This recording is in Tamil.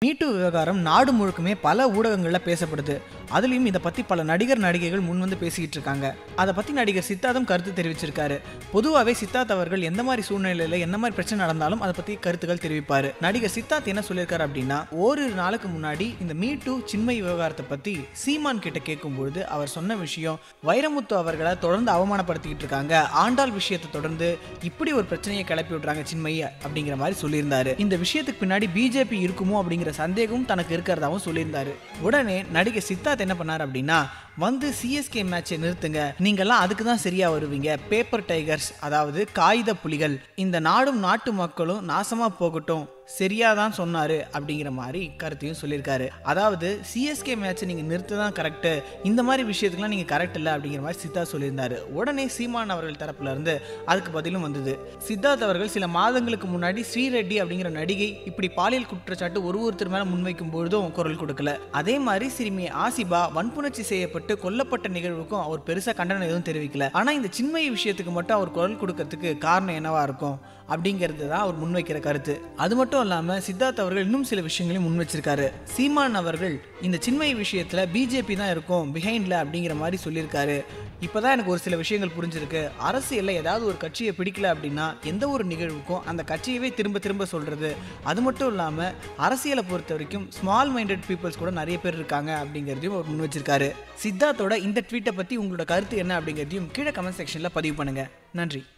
மீட்டு விவகாரம் நாடு முழுக்குமே பல ஊடகங்களில் பேசப்படுது அதுலேயும் இதை பற்றி பல நடிகர் நடிகைகள் முன் வந்து பேசிக்கிட்டு இருக்காங்க அதை பற்றி நடிகர் சித்தார்த்தும் கருத்து தெரிவிச்சிருக்காரு பொதுவாகவே சித்தார்த் அவர்கள் எந்த மாதிரி சூழ்நிலையில் என்ன மாதிரி பிரச்சனை நடந்தாலும் அதை பற்றி கருத்துக்கள் தெரிவிப்பார் நடிகர் சித்தார்த் என்ன சொல்லியிருக்காரு அப்படின்னா ஓரிரு நாளுக்கு முன்னாடி இந்த மீ டூ சின்மை விவகாரத்தை பற்றி சீமான் கிட்ட கேட்கும்பொழுது அவர் சொன்ன விஷயம் வைரமுத்து அவர்களை தொடர்ந்து அவமானப்படுத்திக்கிட்டு இருக்காங்க ஆண்டாள் விஷயத்தை தொடர்ந்து இப்படி ஒரு பிரச்சனையை கிளப்பி விடுறாங்க சின்மைய அப்படிங்கிற மாதிரி சொல்லியிருந்தாரு இந்த விஷயத்துக்கு பின்னாடி பிஜேபி இருக்குமோ அப்படிங்கிற சந்தேகமும் தனக்கு இருக்கிறதாவும் சொல்லியிருந்தாரு உடனே நடிகர் சித்தார்த் என்ன பண்ணார் அப்படின்னா வந்து சிஎஸ்கே மேட்சை நிறுத்துங்க நீங்கெல்லாம் அதுக்கு தான் சரியா வருவீங்க பேப்பர் டைகர்ஸ் அதாவது காகித புலிகள் இந்த நாடும் நாட்டு மக்களும் நாசமா போகட்டும் சரியா தான் சொன்னாரு அப்படிங்கிற மாதிரி கருத்தையும் சொல்லியிருக்காரு அதாவது சிஎஸ்கே மேட்சை நீங்க நிறுத்த தான் கரெக்ட் இந்த மாதிரி விஷயத்துக்குலாம் நீங்க கரெக்ட் இல்லை அப்படிங்கிற மாதிரி சித்தார்த் சொல்லியிருந்தாரு உடனே சீமான் அவர்கள் தரப்புல இருந்து அதுக்கு பதிலும் வந்தது சித்தார்த் அவர்கள் சில மாதங்களுக்கு முன்னாடி ஸ்ரீரெட்டி அப்படிங்கிற நடிகை இப்படி பாலியல் குற்றச்சாட்டு ஒரு ஒருத்தர் மேல முன்வைக்கும் பொழுதும் குரல் கொடுக்கல அதே மாதிரி சிறுமி ஆசிபா வன்புணர்ச்சி செய்யப்பட்டு கொல்லப்பட்ட நிகழ்வுக்கும் அவர் பெருசா கண்டனம் எதுவும் தெரிவிக்கல ஆனா இந்த சின்மய விஷயத்துக்கு மட்டும் அவர் குரல் கொடுக்கறதுக்கு காரணம் என்னவா இருக்கும் அப்படிங்கிறது தான் அவர் முன்வைக்கிற கருத்து அது மட்டும் இல்லாம சித்தார்த் அவர்கள் இன்னும் சில விஷயங்களையும் முன் வச்சிருக்காரு சீமான் அவர்கள் இந்த சின்மய விஷயத்துல பிஜேபி தான் இருக்கும் பிஹைண்ட்ல அப்படிங்கிற மாதிரி சொல்லியிருக்காரு இப்போதான் எனக்கு ஒரு சில விஷயங்கள் புரிஞ்சிருக்கு அரசியல்ல ஏதாவது ஒரு கட்சியை பிடிக்கல அப்படின்னா எந்த ஒரு நிகழ்வுக்கும் அந்த கட்சியவே திரும்ப திரும்ப சொல்றது அது மட்டும் இல்லாம அரசியலை பொறுத்த வரைக்கும் ஸ்மால் மைண்டட் பீப்புள்ஸ் கூட நிறைய பேர் இருக்காங்க அப்படிங்கிறதையும் அவர் முன் வச்சிருக்காரு சித்தார்த்தோட இந்த ட்வீட்டை பத்தி உங்களோட கருத்து என்ன அப்படிங்கிறதையும் கீழே கமெண்ட் செக்ஷன்ல பதிவு பண்ணுங்க நன்றி